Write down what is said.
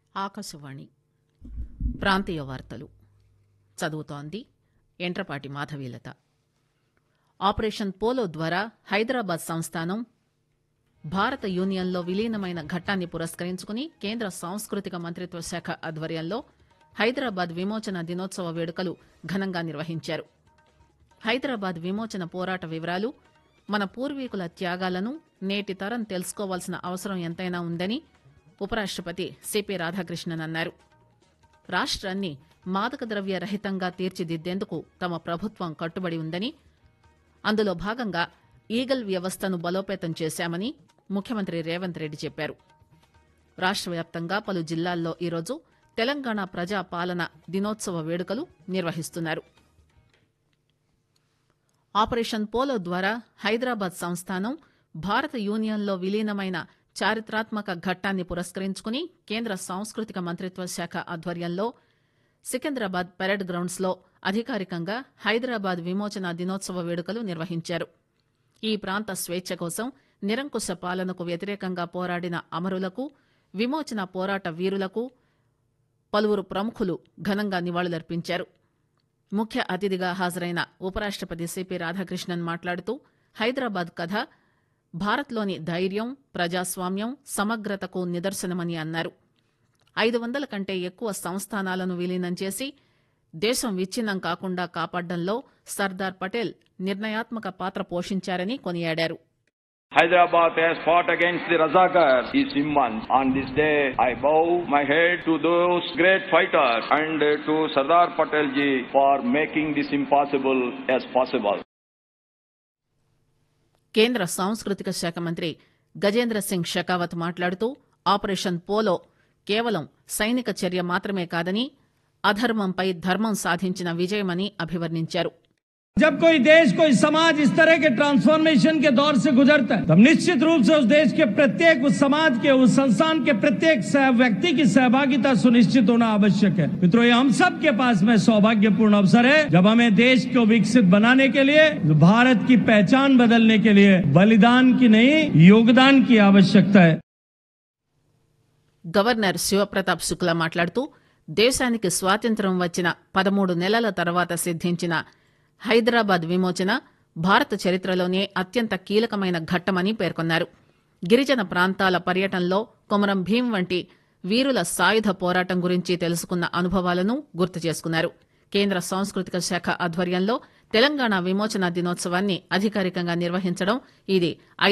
ఆకాశవాణి ప్రాంతీయ వార్తలు చదువుతోంది ఎంట్రపాటి మాధవీలత ఆపరేషన్ పోలో ద్వారా హైదరాబాద్ సంస్థానం భారత యూనియన్లో విలీనమైన ఘట్టాన్ని పురస్కరించుకుని కేంద్ర సాంస్కృతిక మంత్రిత్వ శాఖ ఆధ్వర్యంలో హైదరాబాద్ విమోచన దినోత్సవ వేడుకలు ఘనంగా నిర్వహించారు హైదరాబాద్ విమోచన పోరాట వివరాలు మన పూర్వీకుల త్యాగాలను నేటి తరం తెలుసుకోవాల్సిన అవసరం ఎంతైనా ఉందని ఉపరాష్టపతి సిపి రాధాకృష్ణన్ అన్నారు రాష్ట్రాన్ని మాదక ద్రవ్య రహితంగా తీర్చిదిద్దేందుకు తమ ప్రభుత్వం కట్టుబడి ఉందని అందులో భాగంగా ఈగల్ వ్యవస్థను బలోపేతం చేశామని ముఖ్యమంత్రి రేవంత్ రెడ్డి చెప్పారు రాష్ట్ర వ్యాప్తంగా పలు జిల్లాల్లో ఈరోజు తెలంగాణ ప్రజా పాలన దినోత్సవ వేడుకలు నిర్వహిస్తున్నారు ఆపరేషన్ పోలో ద్వారా హైదరాబాద్ సంస్థానం భారత యూనియన్లో విలీనమైన చారిత్రాత్మక ఘట్టాన్ని పురస్కరించుకుని కేంద్ర సాంస్కృతిక మంత్రిత్వ శాఖ ఆధ్వర్యంలో సికింద్రాబాద్ పెరేడ్ గ్రౌండ్స్ లో అధికారికంగా హైదరాబాద్ విమోచన దినోత్సవ వేడుకలు నిర్వహించారు ఈ ప్రాంత స్వేచ్ఛ కోసం నిరంకుశ పాలనకు వ్యతిరేకంగా పోరాడిన అమరులకు విమోచన పోరాట వీరులకు పలువురు ప్రముఖులు ఘనంగా నివాళులర్పించారు ముఖ్య అతిథిగా హాజరైన ఉపరాష్టపతి సిపి రాధాకృష్ణన్ మాట్లాడుతూ హైదరాబాద్ కథ భారత్లోని ధైర్యం ప్రజాస్వామ్యం సమగ్రతకు నిదర్శనమని అన్నారు ఐదు వందల కంటే ఎక్కువ సంస్థానాలను విలీనం చేసి దేశం విచ్ఛిన్నం కాకుండా కాపాడడంలో సర్దార్ పటేల్ నిర్ణయాత్మక పాత్ర పోషించారని కొనియాడారు Hyderabad has fought against the Razakars is immense. On this day, I bow my head to those great fighters and to Sardar Patel ji for making this impossible as possible. కేంద్ర సాంస్కృతిక శాఖ మంత్రి గజేంద్ర సింగ్ షెకావత్ మాట్లాడుతూ ఆపరేషన్ పోలో కేవలం సైనిక చర్య మాత్రమే కాదని అధర్మంపై ధర్మం సాధించిన విజయమని అభివర్ణించారు जब कोई देश कोई समाज इस तरह के ट्रांसफॉर्मेशन के दौर से गुजरता है तब निश्चित रूप से उस देश के प्रत्येक उस समाज के उस संस्थान के प्रत्येक सह- व्यक्ति की सहभागिता सुनिश्चित होना आवश्यक है मित्रों ये हम सब के पास में सौभाग्यपूर्ण अवसर है जब हमें देश को विकसित बनाने के लिए भारत की पहचान बदलने के लिए बलिदान की नहीं योगदान की आवश्यकता है గవర్నర్ శివప్రతాప్ శుక్లా మాట్లాడుతూ దేశానికి స్వాతంత్ర్యం వచ్చిన పదమూడు నెలల తర్వాత సిద్ధించిన హైదరాబాద్ విమోచన భారత చరిత్రలోనే అత్యంత కీలకమైన ఘట్టమని పేర్కొన్నారు గిరిజన ప్రాంతాల పర్యటనలో కొమరం భీం వంటి వీరుల సాయుధ పోరాటం గురించి తెలుసుకున్న అనుభవాలను గుర్తు చేసుకున్నారు కేంద్ర సాంస్కృతిక శాఖ ఆధ్వర్యంలో తెలంగాణ విమోచన దినోత్సవాన్ని అధికారికంగా నిర్వహించడం ఇది